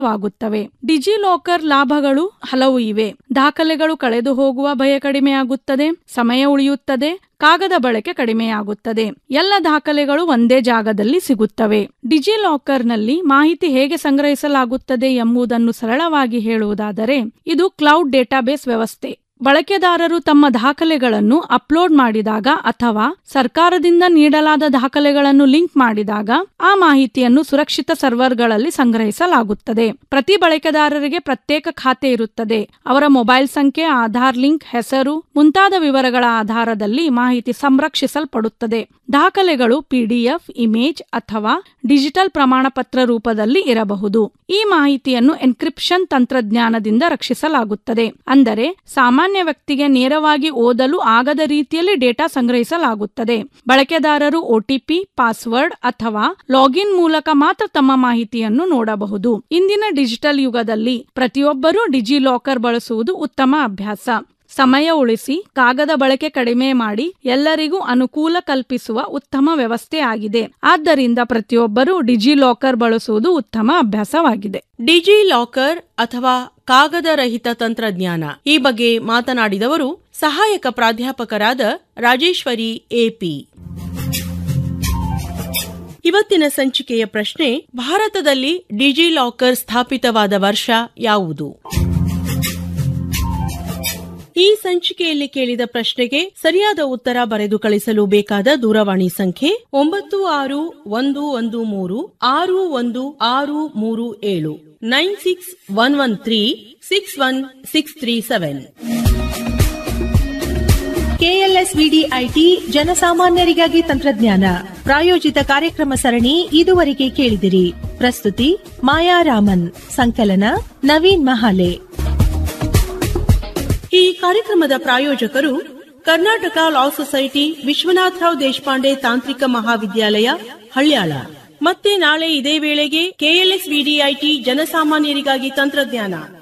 ವಾಗುತ್ತವೆ ಡಿಜಿಲಾಕರ್ ಲಾಭಗಳು ಹಲವು ಇವೆ ದಾಖಲೆಗಳು ಕಳೆದು ಹೋಗುವ ಭಯ ಕಡಿಮೆಯಾಗುತ್ತದೆ ಸಮಯ ಉಳಿಯುತ್ತದೆ ಕಾಗದ ಬಳಕೆ ಕಡಿಮೆಯಾಗುತ್ತದೆ ಎಲ್ಲ ದಾಖಲೆಗಳು ಒಂದೇ ಜಾಗದಲ್ಲಿ ಸಿಗುತ್ತವೆ ಡಿಜಿಲಾಕರ್ನಲ್ಲಿ ಮಾಹಿತಿ ಹೇಗೆ ಸಂಗ್ರಹಿಸಲಾಗುತ್ತದೆ ಎಂಬುದನ್ನು ಸರಳವಾಗಿ ಹೇಳುವುದಾದರೆ ಇದು ಕ್ಲೌಡ್ ಡೇಟಾಬೇಸ್ ವ್ಯವಸ್ಥೆ ಬಳಕೆದಾರರು ತಮ್ಮ ದಾಖಲೆಗಳನ್ನು ಅಪ್ಲೋಡ್ ಮಾಡಿದಾಗ ಅಥವಾ ಸರ್ಕಾರದಿಂದ ನೀಡಲಾದ ದಾಖಲೆಗಳನ್ನು ಲಿಂಕ್ ಮಾಡಿದಾಗ ಆ ಮಾಹಿತಿಯನ್ನು ಸುರಕ್ಷಿತ ಸರ್ವರ್ಗಳಲ್ಲಿ ಸಂಗ್ರಹಿಸಲಾಗುತ್ತದೆ ಪ್ರತಿ ಬಳಕೆದಾರರಿಗೆ ಪ್ರತ್ಯೇಕ ಖಾತೆ ಇರುತ್ತದೆ ಅವರ ಮೊಬೈಲ್ ಸಂಖ್ಯೆ ಆಧಾರ್ ಲಿಂಕ್ ಹೆಸರು ಮುಂತಾದ ವಿವರಗಳ ಆಧಾರದಲ್ಲಿ ಮಾಹಿತಿ ಸಂರಕ್ಷಿಸಲ್ಪಡುತ್ತದೆ ದಾಖಲೆಗಳು ಪಿಡಿಎಫ್ ಇಮೇಜ್ ಅಥವಾ ಡಿಜಿಟಲ್ ಪ್ರಮಾಣಪತ್ರ ರೂಪದಲ್ಲಿ ಇರಬಹುದು ಈ ಮಾಹಿತಿಯನ್ನು ಎನ್ಕ್ರಿಪ್ಷನ್ ತಂತ್ರಜ್ಞಾನದಿಂದ ರಕ್ಷಿಸಲಾಗುತ್ತದೆ ಅಂದರೆ ಸಾಮಾನ್ಯ ವ್ಯಕ್ತಿಗೆ ನೇರವಾಗಿ ಓದಲು ಆಗದ ರೀತಿಯಲ್ಲಿ ಡೇಟಾ ಸಂಗ್ರಹಿಸಲಾಗುತ್ತದೆ ಬಳಕೆದಾರರು ಒಟಿಪಿ ಪಾಸ್ವರ್ಡ್ ಅಥವಾ ಲಾಗಿನ್ ಮೂಲಕ ಮಾತ್ರ ತಮ್ಮ ಮಾಹಿತಿಯನ್ನು ನೋಡಬಹುದು ಇಂದಿನ ಡಿಜಿಟಲ್ ಯುಗದಲ್ಲಿ ಪ್ರತಿಯೊಬ್ಬರೂ ಡಿಜಿಲಾಕರ್ ಬಳಸುವುದು ಉತ್ತಮ ಅಭ್ಯಾಸ ಸಮಯ ಉಳಿಸಿ ಕಾಗದ ಬಳಕೆ ಕಡಿಮೆ ಮಾಡಿ ಎಲ್ಲರಿಗೂ ಅನುಕೂಲ ಕಲ್ಪಿಸುವ ಉತ್ತಮ ವ್ಯವಸ್ಥೆ ಆಗಿದೆ ಆದ್ದರಿಂದ ಪ್ರತಿಯೊಬ್ಬರೂ ಡಿಜಿಲಾಕರ್ ಬಳಸುವುದು ಉತ್ತಮ ಅಭ್ಯಾಸವಾಗಿದೆ ಡಿಜಿ ಲಾಕರ್ ಅಥವಾ ಕಾಗದ ರಹಿತ ತಂತ್ರಜ್ಞಾನ ಈ ಬಗ್ಗೆ ಮಾತನಾಡಿದವರು ಸಹಾಯಕ ಪ್ರಾಧ್ಯಾಪಕರಾದ ರಾಜೇಶ್ವರಿ ಎಪಿ ಇವತ್ತಿನ ಸಂಚಿಕೆಯ ಪ್ರಶ್ನೆ ಭಾರತದಲ್ಲಿ ಡಿಜಿ ಲಾಕರ್ ಸ್ಥಾಪಿತವಾದ ವರ್ಷ ಯಾವುದು ಈ ಸಂಚಿಕೆಯಲ್ಲಿ ಕೇಳಿದ ಪ್ರಶ್ನೆಗೆ ಸರಿಯಾದ ಉತ್ತರ ಬರೆದು ಕಳಿಸಲು ಬೇಕಾದ ದೂರವಾಣಿ ಸಂಖ್ಯೆ ಒಂಬತ್ತು ಆರು ಒಂದು ಒಂದು ಮೂರು ಆರು ಒಂದು ಆರು ಮೂರು ಏಳು nine six one one three six one six three seven KLS VDIT ಜನಸಾಮಾನ್ಯರಿಗಾಗಿ ತಂತ್ರಜ್ಞಾನ ಪ್ರಾಯೋಜಿತ ಕಾರ್ಯಕ್ರಮ ಸರಣಿ ಇದುವರೆಗೆ ಕೇಳಿದಿರಿ ಪ್ರಸ್ತುತಿ ಮಾಯಾ ರಾಮನ್ ಸಂಕಲನ ನವೀನ್ ಮಹಾಲೆ ಈ ಕಾರ್ಯಕ್ರಮದ ಪ್ರಾಯೋಜಕರು ಕರ್ನಾಟಕ ಲಾ ಸೊಸೈಟಿ ವಿಶ್ವನಾಥರಾವ್ ದೇಶಪಾಂಡೆ ತಾಂತ್ರಿಕ ಮಹಾವಿದ್ಯಾಲಯ ಹಳ್ಯಾಳ ಮತ್ತೆ ನಾಳೆ ಇದೇ ವೇಳೆಗೆ ಕೆಎಲ್ಎಸ್ ವಿಡಿಐಟಿ ಜನಸಾಮಾನ್ಯರಿಗಾಗಿ ತಂತ್ರಜ್ಞಾನ